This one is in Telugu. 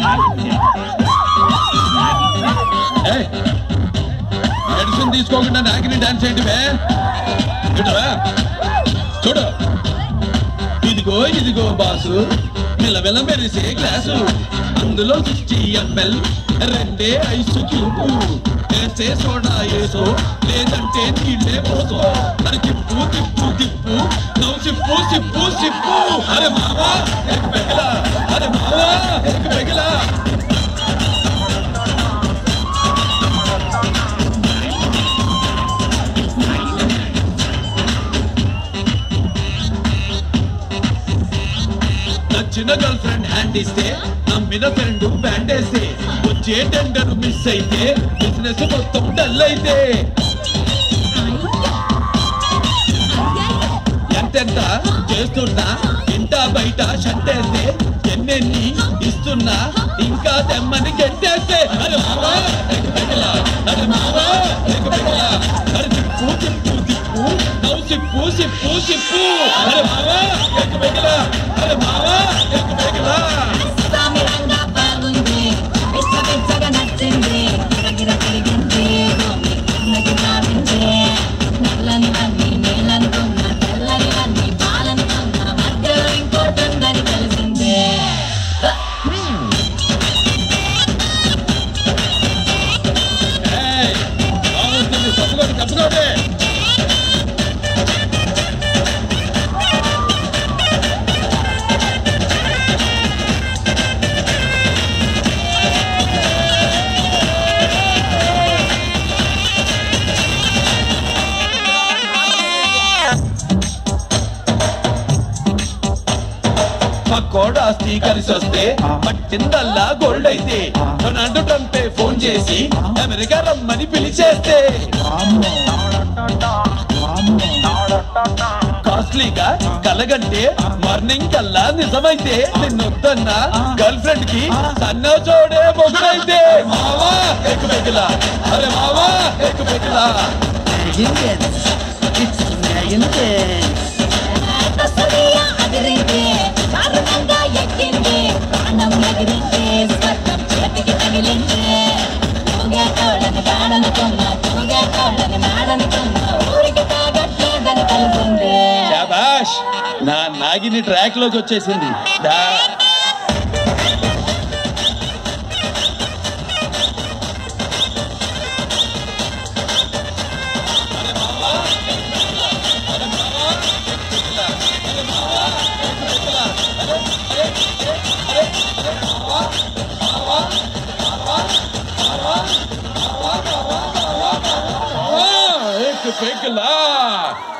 ఏయ్, మెడిసిన్ తీసుకోకుండా నాకిని డాన్స్ ఏంటి బే చూడవా చూడు ఇదిగో ఇదిగో బాసు నిలవెల మెరిసే గ్లాసు అందులో సిక్స్టీ ఎంఎల్ రెండే ఐసు క్యూబు వేసే సోడా ఏసో లేదంటే నీళ్ళే పోసో అది తిప్పు తిప్పు తిప్పు నవ్వు సిప్పు సిప్పు సిప్పు అరే మావా ఎక్ పెగిలా అరే మావా ఎక్ పెగిలా నచ్చిన గర్ల్ ఫ్రెండ్ హ్యాండ్ ఇస్తే నమ్మిన ఫ్రెండ్ బ్యాండ్ వేస్తే వచ్చే టెండర్ మిస్ అయితే బిజినెస్ మొత్తం డల్ అయితే ఎంతెంత చేస్తున్నా ఇంట బయట షంటేస్తే ఎన్నెన్ని ఇస్తున్నా ఇంకా తెమ్మని గెట్టేస్తే అరే మావా ఎక్ పెగలా, అరే మావా ఎక్ పెగలా, అరే తిప్పు తిప్పు తిప్పు నవ్వు సిప్పు సిప్పు సిప్పు అరే మావా ఎక్ పెగలా, అరే మావా ఎక్ పెగలా. సామిరంగా బాగుంది పిచ్చ పిచ్చగా నచ్చింది గిరగిర తిరిగింది భూమి కిందకి సాగింది నల్లని అన్ని నీళ్ళనుకున్న తెల్లని అన్ని పాలనుకున్న మధ్యలో ఇంకోటి ఉందని తెలిసింది ఏయ్, బాగుంటుంది తప్పుకోండి తప్పుకోండి పక్కోడు ఆస్తి కలిసి వస్తే పట్టిందల్లా గోల్డ్ అయితే డొనాల్డ్ ట్రంపే ఫోన్ చేసి అమెరికా రమ్మని పిలిచేస్తే కాస్ట్లీగా కలగంటే మార్నింగ్ కల్లా నిజమైతే నిన్నొద్దన్న గర్ల్ ఫ్రెండ్ కి సన్న చోడే మొగుడైతే మావా ఎక్కు పెగిలా అరే మావా ఎక్కు పెగిలా Indians. It's Indians. కస్తూరియా అదిరింది దారుణంగా ఎక్కింది ప్రాణం ఎగిరింది స్వర్గం చేతికి తగిలింది తూగేటోళ్ళని కాడనుకున్న తూగేటోళ్ళని మాడనుకున్న ఊరికి తాగట్లేదని తెలిసింది శాబాష్ నా నాగిని ట్రాక్ లోకి వచ్చేసింది దా एक पिघला